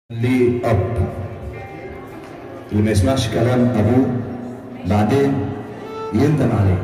ليه أب اللي ما يسمعش كلام أبوه بعدين يندم عليه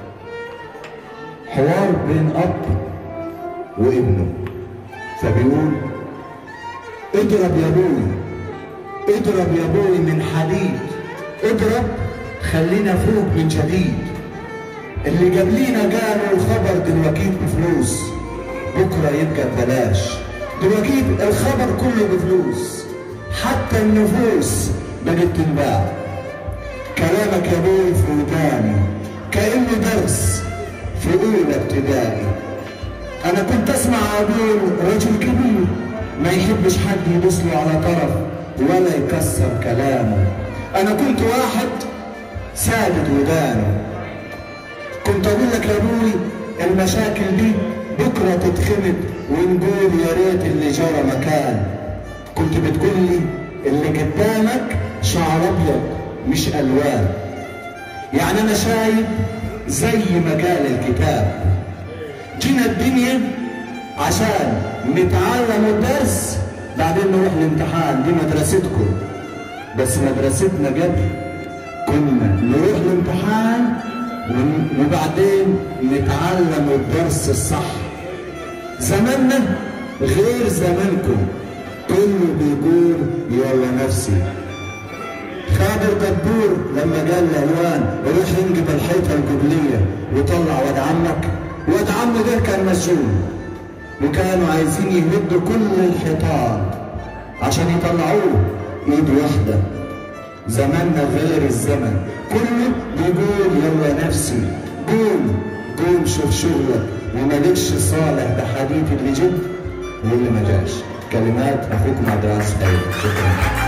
حوار بين أب وابنه فبيقول اضرب يا ابوي اضرب يا ابوي من حديد اضرب خلينا فوق من جديد اللي جاب لينا جاله الخبر دلوقتي بفلوس بكره يبقى ببلاش دلوقتي الخبر كله بفلوس حتى النفوس بقت تنباع كلامك يا ابوي في وداني كانه درس في اولى ابتدائي انا كنت اسمع ابوي رجل كبير ما يحبش حد يبص له على طرف ولا يكسر كلامه انا كنت واحد سادد ودانه كنت اقول لك يا ابوي المشاكل دي بكره تتخمد ونقول يا ريت اللي جرى مكان كنت بتقول لي اللي قدامك شعر ابيض مش الوان يعني انا شايف زي ما قال الكتاب جينا الدنيا عشان نتعلم الدرس بعدين نروح الامتحان دي مدرستكم بس مدرستنا قبل كنا نروح الامتحان وبعدين نتعلم الدرس الصح زماننا غير زمانكم كله بيقول يلا نفسي خادر دبور لما قال لهوان روح انجب الحيطه القبليه وطلع واد عمك واد عمه ده كان مسجون وكانوا عايزين يهدوا كل الحيطان عشان يطلعوه ايد واحده زماننا غير الزمن كله بيقول يلا نفسي قوم قوم شوف شغلك ومالكش صالح بحديث اللي جد واللي ما جاش كلمات اخوك مع دراس خير شكرا